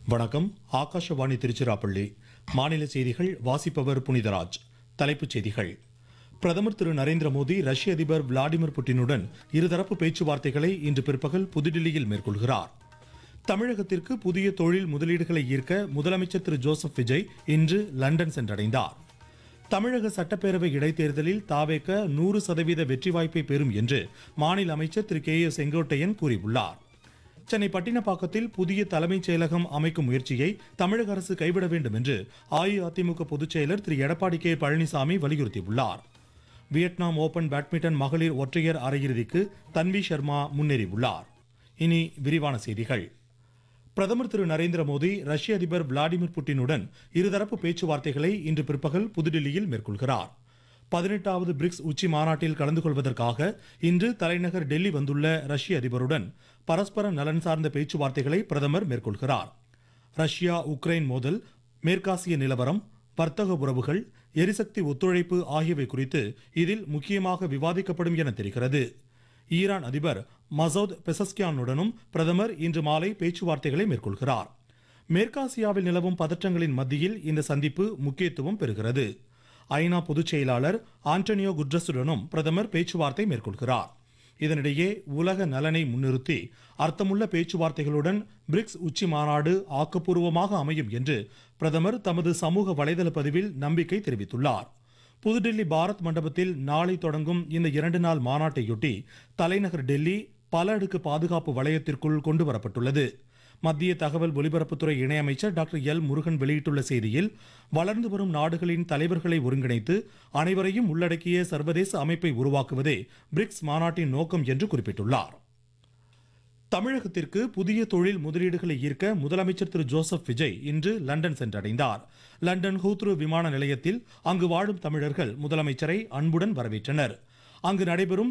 வணக்கம் ஆகாஷவாணி திருச்சிராப்பள்ளி மாநில செய்திகள் வாசிப்பவர் புனிதராஜ் தலைப்புச் செய்திகள் பிரதமர் திரு நரேந்திர மோடி ரஷ்ய அதிபர் விளாடிமிர் புட்டினுடன் இருதரப்பு பேச்சுவார்த்தைகளை இன்று பிற்பகல் புதுடில்லியில் மேற்கொள்கிறார் தமிழகத்திற்கு புதிய தொழில் முதலீடுகளை ஈர்க்க முதலமைச்சர் திரு ஜோசப் விஜய் இன்று லண்டன் சென்றடைந்தார் தமிழக சட்டப்பேரவை இடைத்தேர்தலில் தாவேக்க நூறு சதவீத வெற்றி வாய்ப்பை பெறும் என்று மாநில அமைச்சர் திரு கே ஏ செங்கோட்டையன் கூறியுள்ளார் சென்னை பட்டினப்பாக்கத்தில் புதிய தலைமைச் செயலகம் அமைக்கும் முயற்சியை தமிழக அரசு கைவிட வேண்டும் என்று அஇஅதிமுக பொதுச் செயலர் திரு எடப்பாடி கே பழனிசாமி வலியுறுத்தியுள்ளார் வியட்நாம் ஓபன் பேட்மிண்டன் மகளிர் ஒற்றையர் அரையிறுதிக்கு தன்வி சர்மா முன்னேறியுள்ளார் இனி விரிவான செய்திகள் பிரதமர் திரு நரேந்திர மோடி ரஷ்ய அதிபர் விளாடிமிர் புட்டினுடன் இருதரப்பு பேச்சுவார்த்தைகளை இன்று பிற்பகல் புதுடில்லியில் மேற்கொள்கிறார் பதினெட்டாவது பிரிக்ஸ் உச்சி மாநாட்டில் கலந்து கொள்வதற்காக இன்று தலைநகர் டெல்லி வந்துள்ள ரஷ்ய அதிபருடன் பரஸ்பர நலன் சார்ந்த பேச்சுவார்த்தைகளை பிரதமர் மேற்கொள்கிறார் ரஷ்யா உக்ரைன் மோதல் மேற்காசிய நிலவரம் வர்த்தக உறவுகள் எரிசக்தி ஒத்துழைப்பு ஆகியவை குறித்து இதில் முக்கியமாக விவாதிக்கப்படும் என தெரிகிறது ஈரான் அதிபர் மசௌத் பெசஸ்கியானுடனும் பிரதமர் இன்று மாலை பேச்சுவார்த்தைகளை மேற்கொள்கிறார் மேற்காசியாவில் நிலவும் பதற்றங்களின் மத்தியில் இந்த சந்திப்பு முக்கியத்துவம் பெறுகிறது ஐநா பொதுச் செயலாளர் ஆண்டனியோ குட்ரஸுடனும் பிரதமர் பேச்சுவார்த்தை மேற்கொள்கிறார் இதனிடையே உலக நலனை முன்னிறுத்தி அர்த்தமுள்ள பேச்சுவார்த்தைகளுடன் பிரிக்ஸ் உச்சி மாநாடு ஆக்கப்பூர்வமாக அமையும் என்று பிரதமர் தமது சமூக வலைதள பதிவில் நம்பிக்கை தெரிவித்துள்ளார் புதுடில்லி பாரத் மண்டபத்தில் நாளை தொடங்கும் இந்த இரண்டு நாள் மாநாட்டையொட்டி தலைநகர் டெல்லி பல அடுக்கு பாதுகாப்பு வளையத்திற்குள் கொண்டு வரப்பட்டுள்ளது மத்திய தகவல் ஒலிபரப்புத்துறை இணையமைச்சர் டாக்டர் எல் முருகன் வெளியிட்டுள்ள செய்தியில் வளர்ந்து வரும் நாடுகளின் தலைவர்களை ஒருங்கிணைத்து அனைவரையும் உள்ளடக்கிய சர்வதேச அமைப்பை உருவாக்குவதே பிரிக்ஸ் மாநாட்டின் நோக்கம் என்று குறிப்பிட்டுள்ளார் தமிழகத்திற்கு புதிய தொழில் முதலீடுகளை ஈர்க்க முதலமைச்சர் திரு ஜோசப் விஜய் இன்று லண்டன் சென்றடைந்தார் லண்டன் ஹூத்ரு விமான நிலையத்தில் அங்கு வாழும் தமிழர்கள் முதலமைச்சரை அன்புடன் வரவேற்றனர் அங்கு நடைபெறும்